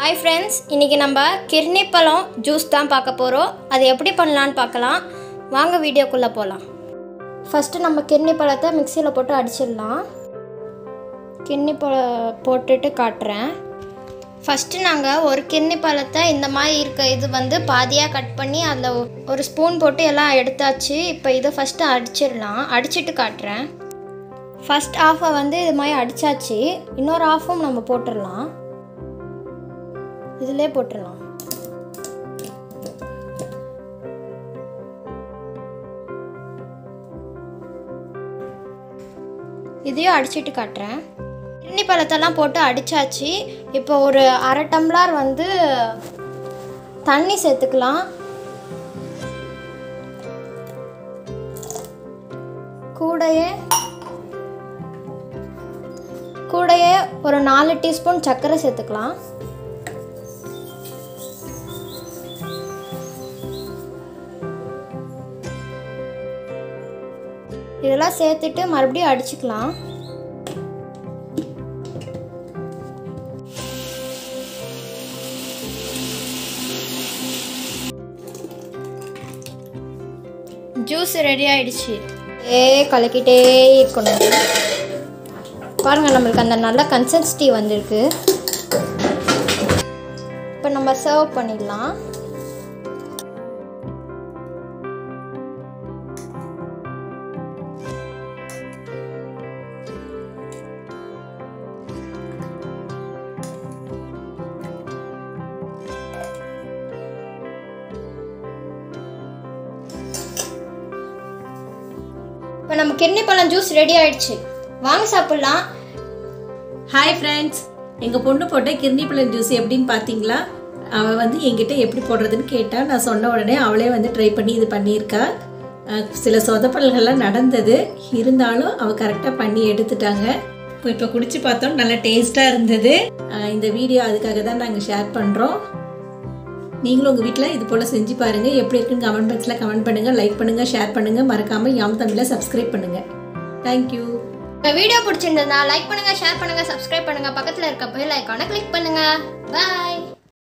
hi friends இன்றைக்கி நம்ம கிர்னி பழம் ஜூஸ் தான் பார்க்க போகிறோம் அது எப்படி பண்ணலான்னு பார்க்கலாம் வாங்க வீடியோக்குள்ளே போகலாம் ஃபஸ்ட்டு நம்ம கிர்னி பழத்தை மிக்சியில் போட்டு அடிச்சிடலாம் கிர்னி பழம் போட்டுட்டு காட்டுறேன் ஃபஸ்ட்டு நாங்கள் ஒரு கிர்னி பழத்தை இந்த மாதிரி இருக்க இது வந்து பாதியாக கட் பண்ணி அதில் ஒரு ஸ்பூன் போட்டு எல்லாம் எடுத்தாச்சு இப்போ இதை ஃபஸ்ட்டு அடிச்சிடலாம் அடிச்சிட்டு காட்டுறேன் ஃபஸ்ட் ஆஃபை வந்து இது மாதிரி அடித்தாச்சு இன்னொரு ஆஃபும் நம்ம போட்டுடலாம் இதிலே போட்டுடலாம் இதையும் அடிச்சிட்டு காட்டுறேன் கிண்ணி பழத்தெல்லாம் போட்டு அடித்தாச்சு இப்போ ஒரு அரை டம்ளர் வந்து தண்ணி சேர்த்துக்கலாம் கூடையே கூடையே ஒரு நாலு டீஸ்பூன் சர்க்கரை சேர்த்துக்கலாம் இதெல்லாம் சேர்த்துட்டு மறுபடியும் அடிச்சுக்கலாம் ஜூஸ் ரெடி ஆயிடுச்சு ஏ கலக்கிட்டே இருக்கணும் பாருங்க நம்மளுக்கு அந்த நல்ல கன்சிஸ்டி வந்திருக்கு இப்போ நம்ம சர்வ் பண்ணிடலாம் இப்போ நம்ம கிண்ணி பழம் ஜூஸ் ரெடி ஆயிடுச்சு வாங்க சாப்பிட்லாம் ஹாய் ஃப்ரெண்ட்ஸ் எங்கள் பொண்ணு போட்ட கிர்னி பழம் ஜூஸ் எப்படின்னு பார்த்தீங்களா அவள் வந்து என்கிட்ட எப்படி போடுறதுன்னு கேட்டால் நான் சொன்ன உடனே அவளே வந்து ட்ரை பண்ணி இது பண்ணியிருக்கா அஹ் சில சொதப்பல்கள்லாம் நடந்தது இருந்தாலும் அவள் கரெக்டாக பண்ணி எடுத்துட்டாங்க இப்போ இப்போ குடிச்சு பார்த்தோம் நல்லா டேஸ்ட்டாக இருந்தது அஹ் இந்த வீடியோ அதுக்காக தான் நாங்கள் ஷேர் பண்ணுறோம் நீங்களும் உங்கள் வீட்டில் இது போல் செஞ்சு பாருங்கள் எப்படி இருக்குன்னு கமெண்ட் பாக்ஸில் கமெண்ட் பண்ணுங்கள் லைக் பண்ணுங்கள் ஷேர் பண்ணுங்கள் மறக்காமல் யாம் தமிழை சப்ஸ்கிரைப் பண்ணுங்கள் தேங்க்யூ இந்த வீடியோ பிடிச்சிருந்ததுனா லைக் பண்ணுங்க ஷேர் பண்ணுங்க சப்ஸ்கிரைப் பண்ணுங்க பக்கத்தில் இருக்க பெல் ஐக்கானை கிளிக் பண்ணுங்க பாய்